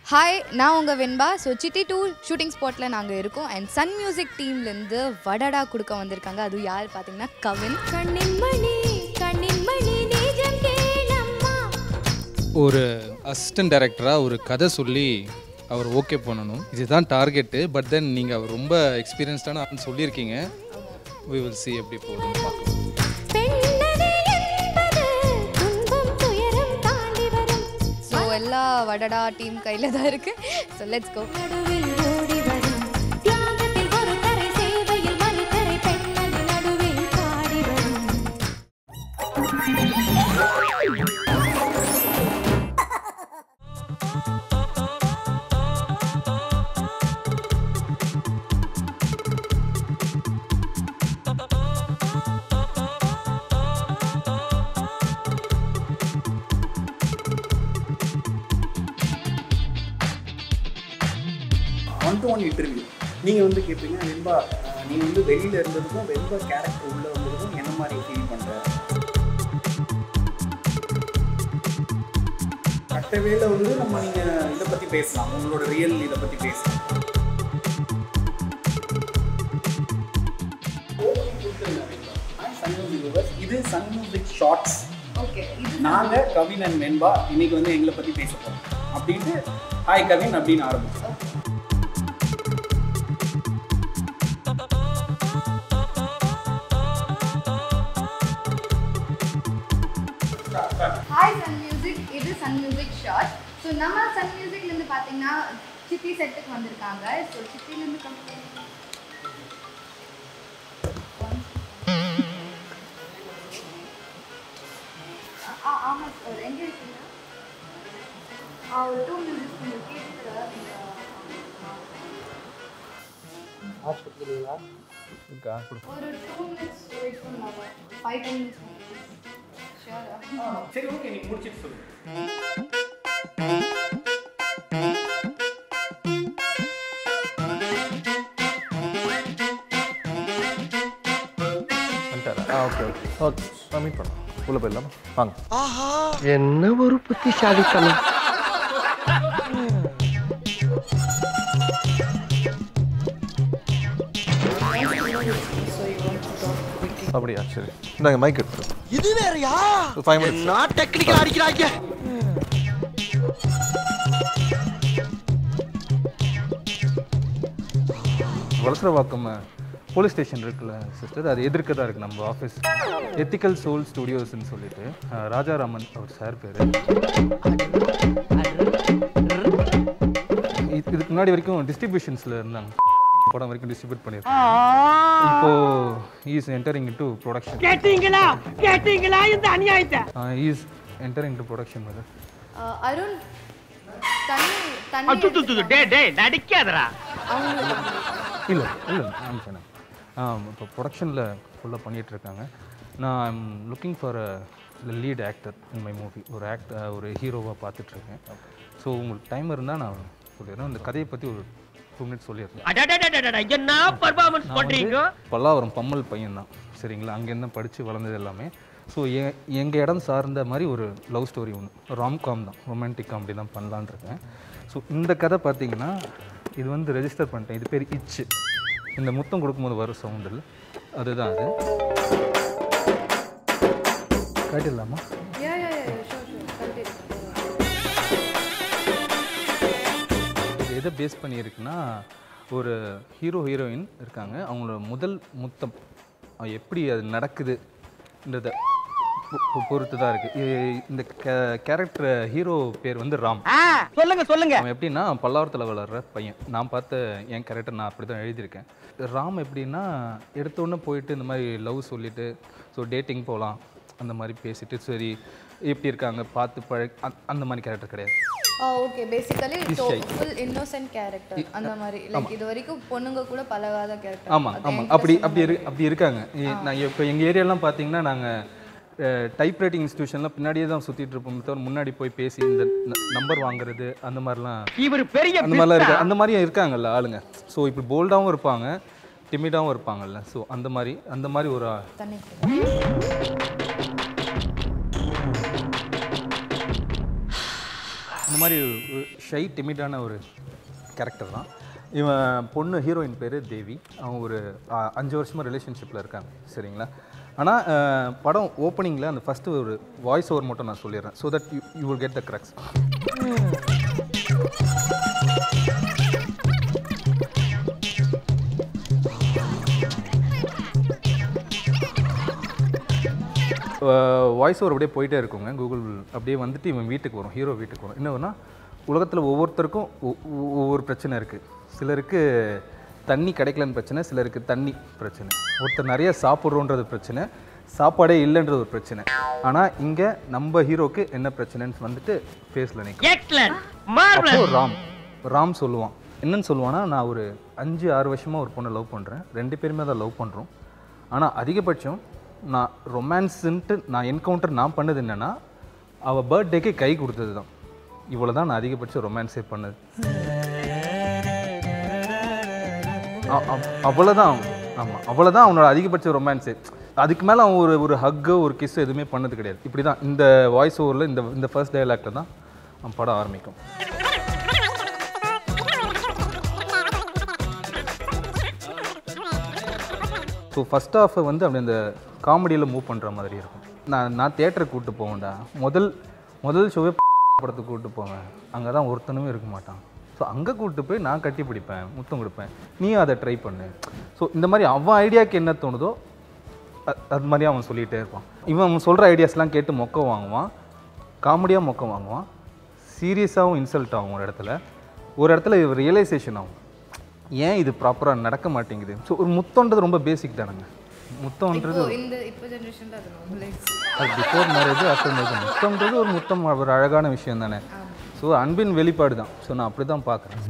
Hi நான் உங்கள் Venba so Chithi two shooting ஸ்பாட்டில் நாங்கள் இருக்கோம் அண்ட் சன் மியூசிக் டீம்லேருந்து வடடா கொடுக்க வந்திருக்காங்க அது யார் பார்த்தீங்கன்னா கவின் கண்ணின் மணி கண்ணின் மணி நிஜம் கேளம்மா ஒரு அசிஸ்டன்ட் டைரக்டராக ஒரு கதை சொல்லி அவர் ஓகே பண்ணணும் இதுதான் டார்கெட்டு பட் தென் நீங்கள் அவர் ரொம்ப எக்ஸ்பீரியன்ஸ்டான ஆள்னு சொல்லியிருக்கீங்க வி வில் see எப்படி போகுதுன்னு பார்க்கலாம் பெண்ணது என்பது துன்பம் துயரம் தாண்டி வரும் ஸோ எல்லா வடடா டீம் கையில் தான் இருக்குது ஸோ லெட்ஸ் கோ நடுவில் ஓடி வரும் தியாகத்தில் ஒரு கரை சேவையில் மறுகரை பெண்ணது நடுவில் பாடி வரும் ஒன் டு ஒன் இன்டர்வியூ நீங்கள் வந்து கேட்பீங்க வெண்பா அஹ், நீ வந்து வெளியில் இருந்ததுக்கும் வெண்பா கேரக்டர் உள்ளே வந்ததுக்கும் என்ன மாதிரி ஃபீல் பண்ணுற கட்டவேல வந்து நம்ம நீங்கள் இதை பற்றி பேசலாம் உங்களோட ரியல் இதை பற்றி பேசலாம் சன் மியூசிக் viewers, இது சன் மியூசிக் ஷார்ட்ஸ் ஓகே நாங்கள் கவின் அண்ட் வெண்பா இன்னைக்கு வந்து எங்களை பற்றி பேச போகிறோம் அப்படின்ட்டு ஹாய் கவின் அப்படின்னு ஆரம்பிச்சோம் ஹாய் சன் மியூசிக் இது சன் மியூசிக் ஷார்ட் ஸோ நம்ம சன் மியூசிக்லேருந்து பார்த்தீங்கன்னா சித்தி செட்டுக்கு வந்திருக்காங்க ஸோ சித்திலேருந்து ஆமாம் சார் எங்கே இருக்கீங்க ஆ ஒரு டூ மினிட்ஸ் கொஞ்சம் கேட்டுக்கிறதா ஒரு டூ மினிட்ஸ் வெயிட் பண்ணலாம் ஃபைவ் டென் மினிட்ஸ் ஷியோரா சரி ஓகே நீ முடிச்சிட்டு சொல்லு வந்துட்டாரா ஆ ஓகே ஓகே ஓகே நான் மீட் பண்ணலாம் உள்ளே போயிடலாமா வாங்க என்ன ஒரு புத்திசாலித்தனம் அப்படியா சரி இந்தாங்க மைக் எடுத்துரு இது வேறயா ஃபைவ் மினிட்ஸ் நான் டெக்னிக்கல் அடிக்கிறாங்க வளசரவாக்கம் போலீஸ் ஸ்டேஷன் இருக்குல்ல சிஸ்டர் அது எதிர்க்க தான் இருக்குது நம்ம ஆஃபீஸ் எத்திக்கல் சோல் ஸ்டுடியோஸ்னு சொல்லிட்டு அஹ், ராஜாராமன் அவர் சார் பேர் இதுக்கு முன்னாடி வரைக்கும் டிஸ்ட்ரிபியூஷன்ஸில் இருந்தாங்க படம் வரைக்கும் டிஸ்ட்ரிபியூட் பண்ணியிருக்காங்க இப்போ இஸ் என்டரிங் டு ப்ரொடக்ஷன் கேட்டீங்களா கேட்டீங்களா இந்த அநியாயத்தை இஸ் என்டரிங் டு ப்ரொடக்ஷன் வந்து அருண் தண்ணி தண்ணி அச்சுச்சு டே டே நடிக்காதடா அவங்களுக்கு இல்லை இல்லை நான் சொன்னேன் இப்போ ப்ரொடக்ஷனில் ஃபுல்லாக பண்ணிகிட்டு இருக்காங்க நான் I'm looking for a lead actor in my movie ஒரு ஆக்ட் ஒரு ஹீரோவாக பார்த்துட்ருக்கேன் ஸோ உங்களுக்கு டைம் இருந்தால் நான் சொல்லிடுறேன் இந்த கதையை பற்றி ஒரு டூ மினிட்ஸ் சொல்லிடுறேன் அடடடடடட என்ன பர்ஃபார்மன்ஸ் நான் பண்றீங்க வந்து பல்லாவரம் பம்மல் பையன் தான் சரிங்களா அங்கேருந்து தான் படித்து வளர்ந்தது எல்லாமே ஸோ எ எங்கள் இடம் சார்ந்த மாதிரி ஒரு லவ் ஸ்டோரி ஒன்று ராம்காம் தான் ரொமான்டிக் காமெடி தான் பண்ணலான்னு இருக்கேன் ஸோ இந்த கதை பார்த்தீங்கன்னா இது வந்து ரெஜிஸ்டர் பண்ணிட்டேன் இது பேர் இச்சு இந்த முத்தம் கொடுக்கும்போது வரும் சவுண்டில் அதுதான் அது காட்டிடலாமா Yeah, yeah, yeah, sure, sure. Continue. இது எதை பேஸ் பண்ணியிருக்குன்னா ஒரு ஹீரோ ஹீரோயின் இருக்காங்க அவங்களோட முதல் முத்தம் அது எப்படி அது நடக்குதுன்றத பொ- பொ- பொறுத்து தான் இருக்குது இந்த கேரக்டர் ஹீரோ பேர் வந்து ராம் சொல்லுங்க சொல்லுங்க அவன் எப்படின்னா பல்லாவரத்தில் வளர்ற பையன் நான் பார்த்த என் கேரக்டர் நான் அப்படி தான் எழுதியிருக்கேன் ராம் எப்படின்னா எடுத்த உடனே போயிட்டு இந்த மாதிரி லவ் சொல்லிட்டு ஸோ டேட்டிங் போகலாம் அந்த மாதிரி பேசிட்டு சரி எப்படி இருக்காங்க பார்த்து பழ அந்த- அந்த மாதிரி கேரக்டர் கிடையாது ah okay basically He's shy. Full innocent character அந்த மாதிரி லைக் இது வரைக்கும் பொண்ணுங்க கூட பழகாத கேரக்டர் ஆமாம் ஆமாம் அப்படி அப்படி இரு அப்படி இருக்காங்க இ- நான் இப்போ எங்கள் ஏரியாலாம் பார்த்தீங்கன்னா நாங்கள் டைப் ரைட்டிங் இன்ஸ்டியூஷன்லாம் பின்னாடியே தான் சுற்றிட்டு இருப்போம் தவிர முன்னாடி போய் பேசி இந்த நம்பர் வாங்குறது அந்த மாதிரிலாம் இவர் பெரிய அந்த மாதிரிலாம் இருக்கு அந்த மாதிரியும் இருக்காங்கல்ல ஆளுங்க ஸோ இப்படி போல்டாகவும் இருப்பாங்க டிமிடாகவும் இருப்பாங்கல்ல ஸோ அந்த மாதிரி அந்த மாதிரி ஒரு ஆ- தண்ணி இந்த மாதிரி ஷை டிமிடான ஒரு கேரக்டர் தான் இவன் பொண்ணு ஹீரோயின் பேர் தேவி அவங்க ஒரு ஆ, அஞ்சு வருஷமாக ரிலேஷன்ஷிப்பில் இருக்காங்க சரிங்களா ஆனால் படம் ஓப்பனிங்கில் அந்த ஃபஸ்ட்டு ஒரு வாய்ஸ் ஓவர் மட்டும் நான் சொல்லிடுறேன் so that you you will get the crux voice over அப்படியே போயிட்டே இருக்குங்க கூகுள் அப்படியே வந்துட்டு இவன் வீட்டுக்கு வரும் ஹீரோ வீட்டுக்கு வரும் என்னன்னா உலகத்தில் ஒவ்வொருத்தருக்கும் ஒ- ஒ- ஒவ்வொரு பிரச்சனை இருக்குது சிலருக்கு தண்ணி கிடைக்கலன்னு பிரச்சனை சிலருக்கு தண்ணி பிரச்சனை ஒருத்தர் நிறைய சாப்பிட்றோன்றது பிரச்சனை சாப்பாடே இல்லைன்றது ஒரு பிரச்சனை ஆனால் இங்கே நம்ம ஹீரோக்கு என்ன பிரச்சனைன்னு வந்துட்டு ஃபேஸில் நிற்கும் எக்ஸலன்ட் மார்வலஸ் அப்போ ராம் ராம் சொல்லுவான் என்னன்னு சொல்லுவான்னா நான் ஒரு அஞ்சு ஆறு வருஷமாக ஒரு பொண்ணை லவ் பண்ணுறேன் ரெண்டு பேருமே தான் லவ் பண்ணுறோம் ஆனால் அதிகபட்சம் நான் ரொமான்ஸுன்ட்டு நான் என்கவுண்டர் நான் பண்ணது என்னென்னா அவள் பர்த்டேக்கு கை கொடுத்தது தான் இவ்வளோ தான் நான் அதிகபட்சம் ரொமான்ஸே பண்ணது அ- அவ்- அவ்வளோதான் ஆமாம் அவ்வளோதான் அவனோட அதிகபட்ச ரொமான்ஸு அதுக்கு மேலே அவன் ஒரு ஒரு ஹக்கு ஒரு கிஸ் எதுவுமே பண்ணது கிடையாது இப்படி தான் இந்த வாய்ஸ் ஓவரில் இந்த இந்த ஃபர்ஸ்ட் டயலாக்ல தான் அவன் படம் ஆரம்பிக்கும் ஸோ ஃபஸ்ட் ஹாஃபை வந்து அப்படி அந்த காமெடியில் மூவ் பண்ணுற மாதிரி இருக்கும் நான் நான் தேட்டருக்கு கூப்பிட்டு போவேன்டா முதல் முதல் ஷோவே படத்துக்கு கூப்பிட்டு போவேன் அங்கே தான் ஒருத்தனுமே இருக்க மாட்டான் ஸோ அங்கே கூப்பிட்டு போய் நான் கட்டி பிடிப்பேன் முத்தம் கொடுப்பேன் நீயும் அதை ட்ரை பண்ணு ஸோ இந்த மாதிரி அவன் ஐடியாவுக்கு என்ன தோணுதோ அ- அது மாதிரி அவன் சொல்லிகிட்டே இருப்பான் இவன் அவன் சொல்கிற ஐடியாஸ்லாம் கேட்டு மொக்க வாங்குவான் காமெடியாக மொக்க வாங்குவான் சீரியஸாகவும் இன்சல்ட் ஆகும் ஒரு இடத்துல ஒரு இடத்துல ரியலைசேஷன் ஆகும் ஏன் இது ப்ராப்பராக நடக்க மாட்டேங்குது ஸோ ஒரு முத்தம்ன்றது ரொம்ப பேசிக் தானேங்க முத்தம்ன்றது இப்போ இந்த இப்போ ஜென்ரேஷனில் அது நார்மலைஸ் அது பிஃபோர் மேரேஜ் ஆஃப்டர் மேரேஜ் முத்தம்ன்றது ஒரு முத்தம் ஒரு அழகான விஷயம் தானே ஸோ அன்பின் வெளிப்பாடு தான் ஸோ நான் அப்படி தான் பார்க்குறேன்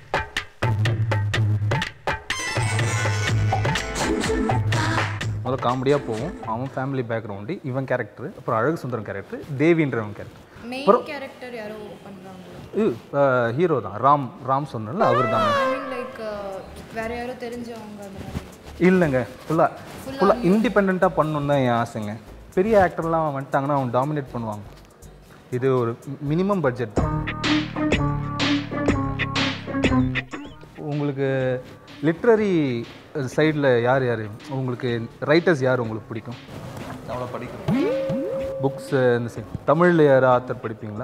முதல்ல காமெடியாக போகும் அவன் ஃபேமிலி பேக்ரவுண்டு இவன் கேரக்டர் அப்புறம் அழகு சுந்தரம் கேரக்டர் தேவின்றவன் கேரக்டர் மெயின் கேரக்டர் யாரோ பண்ணுறாங்களா இது ஹீரோ தான் ராம் ராம் சொன்னல அவர் தான் ஐ மீன் லைக் வேற யாரோ தெரிஞ்சவங்க அந்த மாதிரி இல்லைங்க ஃபுல்லாக ஃபுல்லாக இண்டிபெண்ட்டாக பண்ணணுன்னு தான் என் ஆசைங்க பெரிய ஆக்டர்லாம் வந்துட்டாங்கன்னா அவன் டாமினேட் பண்ணுவாங்க இது ஒரு மினிமம் பட்ஜெட் தான் உங்களுக்கு லிட்ரரி சைடில் யார் யார் உங்களுக்கு ரைட்டர்ஸ் யார் உங்களுக்கு பிடிக்கும் அவ்வளோ படிக்கணும் புக்ஸ் இந்த சைட் தமிழில் யார் ஆத்தர் படிப்பீங்களா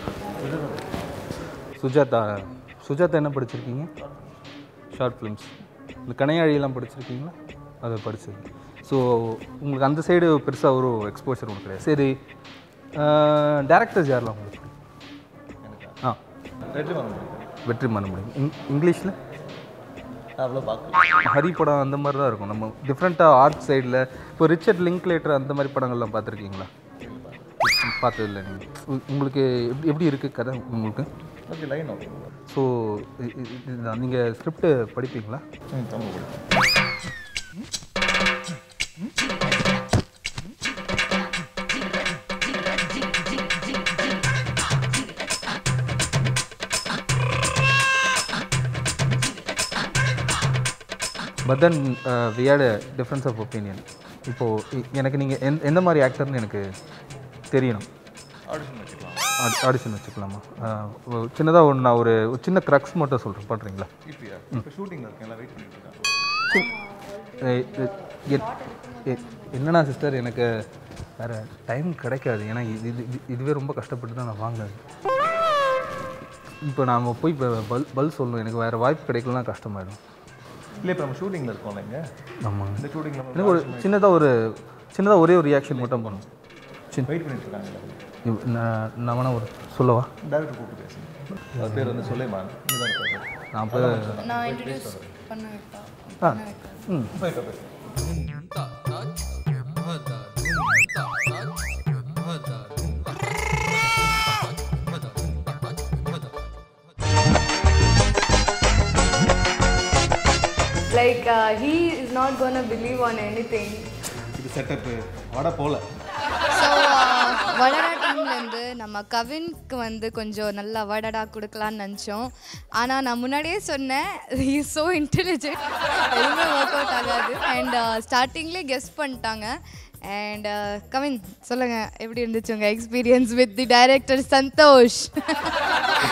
சுஜாதா சுஜாதா என்ன படிச்சிருக்கீங்க ஷார்ட் ஃபிலிம்ஸ் இந்த கனையாழியெல்லாம் படிச்சிருக்கீங்களா அதை படிச்சது ஸோ உங்களுக்கு அந்த சைடு பெருசாக ஒரு எக்ஸ்போஷர் உங்களுக்கு கிடையாது சரி டேரக்டர்ஸ் யாரெல்லாம் உங்களுக்கு பிடிக்கும்? ஆ வெற்றி பண்ண முடியும் வெற்றி பண்ண முடியும் இங் இங்கிலீஷில் அவ்வளோ பார்க்க ஹரி படம் அந்த மாதிரி தான் இருக்கும் நம்ம டிஃப்ரெண்ட்டாக ஆர்ட் சைடில் இப்போ ரிச்சர்ட் லிங்க்லேட்டர் அந்த மாதிரி படங்கள்லாம் பார்த்துருக்கீங்களா பார்த்ததில்ல நீங்கள் உங்களுக்கு எப்படி எப்படி இருக்குது கதை உங்களுக்கு ஓகே லைன் ஓகே ஸோ இதுதான் நீங்கள் ஸ்கிரிப்ட் படிப்பீங்களா ம் தமிழ் படிக்கும் but then we had difference of opinion இப்போது எனக்கு நீங்கள் எந்த எந்த மாதிரி ஆக்டர்னு எனக்கு தெரியணும் ஆடிஷன் வச்சுக்கலாம் ஆடிஷன் வச்சுக்கலாமா சின்னதாக ஒன்று நான் ஒரு ஒரு சின்ன க்ரக்ஸ் மட்டும் சொல்கிறேன் பண்ணுறீங்களா இப்பயா இப்போ ஷூட்டிங்கில் இருக்கேன் எல்லாம் வெயிட் பண்ணிட்டு இருக்காங்க ஏய், இது- என்- எ- என்னண்ணா சிஸ்டர் எனக்கு வேறு டைம் கிடைக்காது ஏன்னா இது இது இது- இதுவே ரொம்ப கஷ்டப்பட்டு தான் நான் வாங்குறது இப்போ நாம் போய் இப்போ பல் பல் சொல்லணும் எனக்கு வேறு வாய்ப்பு கிடைக்கலனா கஷ்டமாயிடும் இல்லை இப்போ நம்ம ஷூட்டிங்கில் இருக்கோம்ல இங்கே ஆமாங்க இந்த ஷூட்டிங்கில் எனக்கு ஒரு சின்னதாக ஒரு சின்னதாக ஒரே ஒரு ரியாக்ஷன் மட்டும் பண்ணும் சின்ன வெயிட் பண்ணிட்டு இருக்காங்க இவ்- நான் நான் வேணா ஒரு சொல்லவா டேரக்டர் கூப்பிட்டு பேசுங்க அது பேர் வந்து சுலைமான் நீ தான் இருக்காரு நான் இப்போ நான் இன்ட்ரடியூஸ் பண்ண வைப்பா ஆ ம் போயிட்டு பேசுங்க like he is not gonna believe on anything இது செட்டப்பு வட போல ஸோ வடடா டீம்லேருந்து நம்ம கவின்க்கு வந்து கொஞ்சம் நல்லா வடடா கொடுக்கலான்னு நினச்சோம் ஆனால் நான் முன்னாடியே சொன்னேன் இஸ் ஸோ இன்டெலிஜென்ட் எதுவுமே ஒர்க் அவுட் ஆகாது அண்ட் ஸ்டார்டிங்லேயே கெஸ் பண்ணிட்டாங்க அண்ட் கவின் சொல்லுங்கள் எப்படி இருந்துச்சு உங்கள் experience with the director Santhosh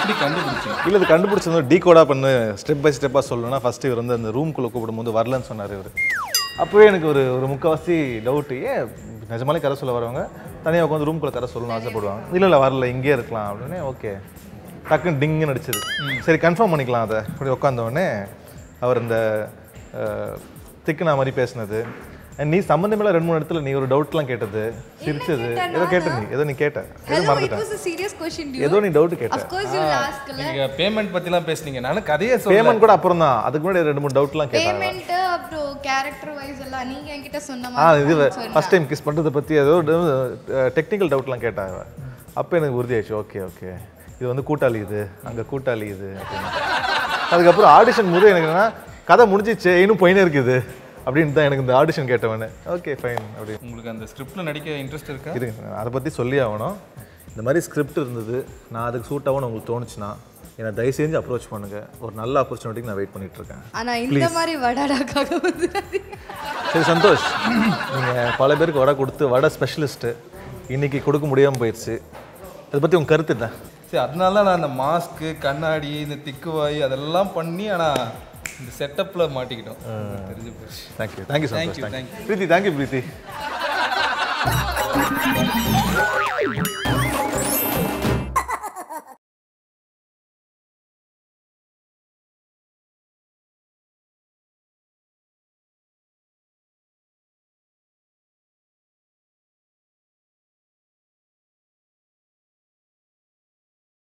எப்படி கண்டுபிடிச்சீங்க இல்லை இது கண்டுபிடிச்சது டீ கோடா பண்ணு ஸ்டெப் பை ஸ்டெப்பாக சொல்லணும்னா ஃபஸ்ட்டு இவர் வந்து அந்த ரூம்குள்ளே கூப்பிடும்போது வரலன்னு சொன்னார் இவர் அப்போவே எனக்கு ஒரு ஒரு முக்கால்வாசி டவுட்டு ஏன் நிஜமாலே கதை சொல்ல வரவங்க தனியாக உட்காந்து ரூம்குள்ளே கதை சொல்லணும்னு ஆசைப்படுவாங்க இல்லை இல்லை வரல இங்கேயே இருக்கலாம் அப்படின்னு ஓகே டக்குன்னு டிங்குன்னு அடிச்சது சரி கன்ஃபார்ம் பண்ணிக்கலாம் அதை அப்படி உட்காந்த உடனே அவர் இந்த திக்குனா மாதிரி பேசினது And நீ சம்மந்தமில்ல ரெண்டு மூணு இடத்துல நீ ஒரு டவுட்லாம் கேட்டது சிரிச்சது ஏதோ கேட்ட நீ ஏதோ நீ கேட்ட ஏதோ Hello, it மறந்துட்டேன் was a serious question, dude. ஏதோ நீ டவுட் கேட்ட Of course you'll ask, இல்ல? நீங்க பேமெண்ட் பத்திலாம் பேசுனீங்க நானும் கதையே சொல்ல பேமெண்ட் கூட அப்புறம் தான் அதுக்கு முன்னாடி ரெண்டு மூணு டவுட்லாம் கேட்டாங்க Payment, அப்புறம் character wise எல்லாம் நீங்க என்கிட்ட சொன்ன ஆ மாதிரி இது நான் சொன்னேன். ஃபர்ஸ்ட் டைம் கிஸ் பண்ணுறதை பற்றி ஏதோ டெக்னிக்கல் டவுட்லாம் கேட்டாங்க அப்போ எனக்கு உறுதியாச்சு ஓகே ஓகே இது வந்து கூட்டாளி இது அங்கே கூட்டாளி இது அப்படின்னு அதுக்கப்புறம் ஆடிஷன் முறை எனக்கு என்னன்னா கதை முடிஞ்சிச்சு இன்னும் போயினே இருக்குது அப்படின்னு தான் எனக்கு இந்த ஆடிஷன் கேட்டவனே ஓகே ஃபைன் அப்படி உங்களுக்கு அந்த ஸ்கிரிப்ட்ல நடிக்க இன்ட்ரெஸ்ட் இருக்கா இருங்க அதை பற்றி சொல்லி ஆகணும் இந்த மாதிரி ஸ்கிரிப்ட் இருந்தது நான் அதுக்கு சூட் ஆகும்னு உங்களுக்கு தோணுச்சுன்னா என்னை தயவு செஞ்சு அப்ரோச் பண்ணுங்கள் ஒரு நல்ல ஆப்பர்ச்சுனிட்டிக்கு நான் வெயிட் பண்ணிட்டு இருக்கேன் ஆனா இந்த மாதிரி வடாடாக்காக வந்து சரி சந்தோஷ் நீங்கள் பல பேருக்கு வடை கொடுத்து வடை ஸ்பெஷலிஸ்ட்டு இன்னைக்கு கொடுக்க முடியாமல் போயிடுச்சு அதை பற்றி உங்கள் கருத்து என்ன சரி அதனால நான் அந்த மாஸ்க்கு கண்ணாடி இந்த திக்குவாய் அதெல்லாம் பண்ணி ஆனா இந்த செட்டப்ல மாட்டிக்கிட்டோம் தெரிஞ்சு போச்சு thank you thank you Thank Santhosh you, thank you thank Preethi thank you Preethi